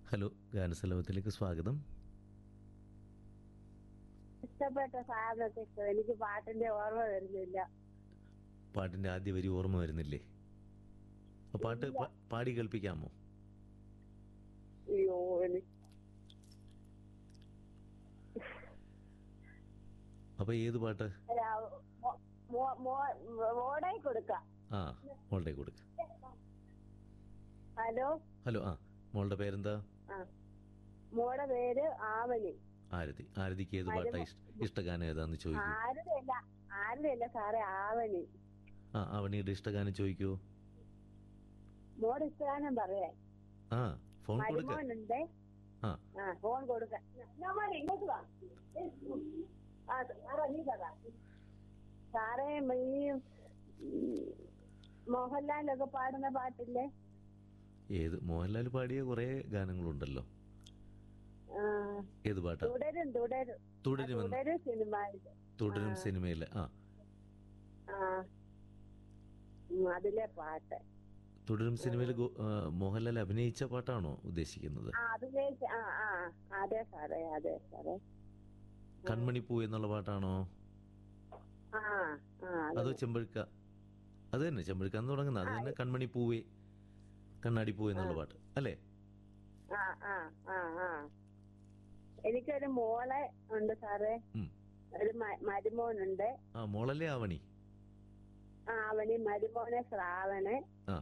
Hello ഗാനസലഭത്തിലേക്ക് സ്വാഗതം ഇഷ്ടപ്പെട്ട സാധനമൊക്കെ ഇഷ്ടം എനിക്ക് പാട്ടിന്റെ ഓർമ്മ വരുന്നില്ല പാട്ടിന്റെ ആദ്യ വരി ഓർമ്മ വരുന്നില്ലേ ആ പാട്ട് പ- പാടി കേൾപ്പിക്കാമോ അയ്യോ എനിക്ക് അപ്പൊ ഏത് പാട്ട് രാ- മോ- മോ- മോ- മോടെ കൊടുക്കാം ആ മോളുടെ കൊടുക്ക ഹലോ ഹലോ ആ മോളുടെ പേരെന്താ ആ മോടെ പേര് ആവണി ആരതി ആരതിക്ക് ഏത് പാട്ടാ ഇഷ്ട ഇഷ്ടഗാനം ഏതാന്ന് ചോദിക്കൂ ആരുടെയല്ല ആരുടെയല്ല സാറേ ആവണി ആ അവണിയുടെ ഇഷ്ടഗാനം ചോദിക്കൂ മോടെ ഇഷ്ടഗാനം പറയാൻ ആ ഫോൺ കൊടുക്ക മരുമോനുണ്ടേ ആ ആ ഫോൺ കൊടുക്കാം ഞാൻ ഇങ്ങോട്ട് വാ ആ സാറേ നീ പറ സാറേ ഈ ഉം, മോഹൻലാലൊക്കെ പാടുന്ന പാട്ടില്ലേ ഏത് മോഹൻലാൽ പാടിയ കുറെ ഗാനങ്ങളുണ്ടല്ലോ ആ, ഏത് പാട്ടാ തുടരും തുടരും തുടരുമെന്ന് തുടരും സിനിമയില് തുടരും സിനിമയിലെ ആ ആ ഉം, അതിലെ പാട്ട് തുടരും സിനിമയിൽ ഗോ- ആ, മോഹൻലാൽ അഭിനയിച്ച പാട്ടാണോ ഉദ്ദേശിക്കുന്നത് ആ അതിലെ ആ ആ അതെ സാറേ അതെ സാറേ കൺമണി പൂ എന്നുള്ള പാട്ടാണോ ആ ആ അത് അതോ ചെമ്പഴുക്ക അത് തന്നെ ചെമ്പഴുക്ക എന്ന് തുടങ്ങുന്ന അത് തന്നെ കൺമണി പൂവേ കണ്ണാടി പൂ എന്നുള്ള പാട്ട് അല്ലേ ആ ആ ആ ആ എനിക്കൊരു മോളെ ഉണ്ട് സാറേ ഉം. ഒരു മ- മരുമോനുണ്ട് ആ മോളല്ലേ ആവണി ആ അവന് മരുമോനെ ശ്രാവണ് ആ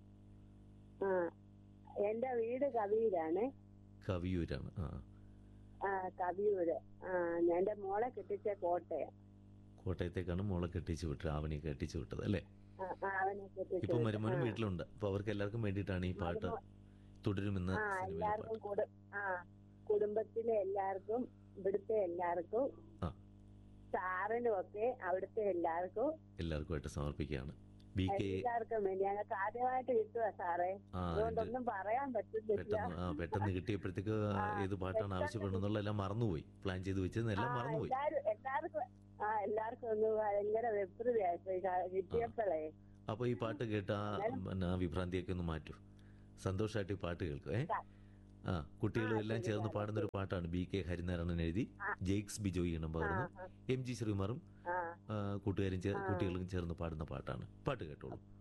ആ എന്റെ വീട് കവിയിലാണ് കവിയൂരാണ് ആ ആ കവിയൂര് ആ എന്റെ മോളെ കെട്ടിച്ച കോട്ടയം കോട്ടയത്തേക്കാണ് മോളെ കെട്ടിച്ചു വിട്ടത് ആവണിയെ കെട്ടിച്ചു വിട്ടത് അല്ലേ ആ, ആ, അവനെ കെട്ടിച്ച ഇപ്പൊ മരുമോനും വീട്ടിലുണ്ട് അപ്പൊ അവർക്ക് എല്ലാവർക്കും വേണ്ടിയിട്ടാണ് ഈ പാട്ട് തുടരുമെന്ന് ആ സിനിമയിലെ എല്ലാവർക്കും പാട്ട് കുടു ആ കുടുംബത്തിലെ എല്ലാവർക്കും ഇവിടുത്തെ എല്ലാവർക്കും ആ സാറിനും ഒക്കെ അവിടുത്തെ എല്ലാവർക്കും എല്ലാവർക്കുമായിട്ട് സമർപ്പിക്കുകയാണ് ബി കെ എല്ലാവർക്കും വേണ്ടി ഞങ്ങൾക്ക് ആദ്യമായിട്ട് കിട്ടുക സാറേ ആ അതുകൊണ്ടൊന്നും പറയാൻ പറ്റുന്നില്ല പെട്ടെന്ന് ആ പെട്ടെന്ന് കിട്ടിയപ്പോഴത്തേക്ക് ഏത് പാട്ടാണ് ആവശ്യപ്പെടുന്നുള്ള എല്ലാം മറന്നുപോയി പ്ലാൻ ചെയ്ത് വെച്ചതെല്ലാം ആ, മറന്നുപോയി എല്ലാരും എല്ലാവർക്കും ആ എല്ലാവർക്കും ഒന്ന് ഭയങ്കര വെപ്രതയായിപ്പോയി കാ- കിട്ടിയപ്പോഴേ അപ്പൊ ഈ പാട്ട് കേട്ട് ആ പിന്നെ ആ വിഭ്രാന്തിയൊക്കെ ഒന്ന് മാറ്റൂ സന്തോഷമായിട്ട് ഈ പാട്ട് കേൾക്കും ഏ ആ കുട്ടികളും എല്ലാം ചേർന്ന് പാടുന്ന ഒരു പാട്ടാണ് ബി കെ ഹരിനാരായണൻ എഴുതി ജെയ്ക്സ് ബിജോയി ഇണം പകർന്ന് എം ജി ശ്രീകുമാറും ആ ആ, കൂട്ടുകാരും ചേ- കുട്ടികളും ചേർന്ന് പാടുന്ന പാട്ടാണ് പാട്ട് കേട്ടോളൂ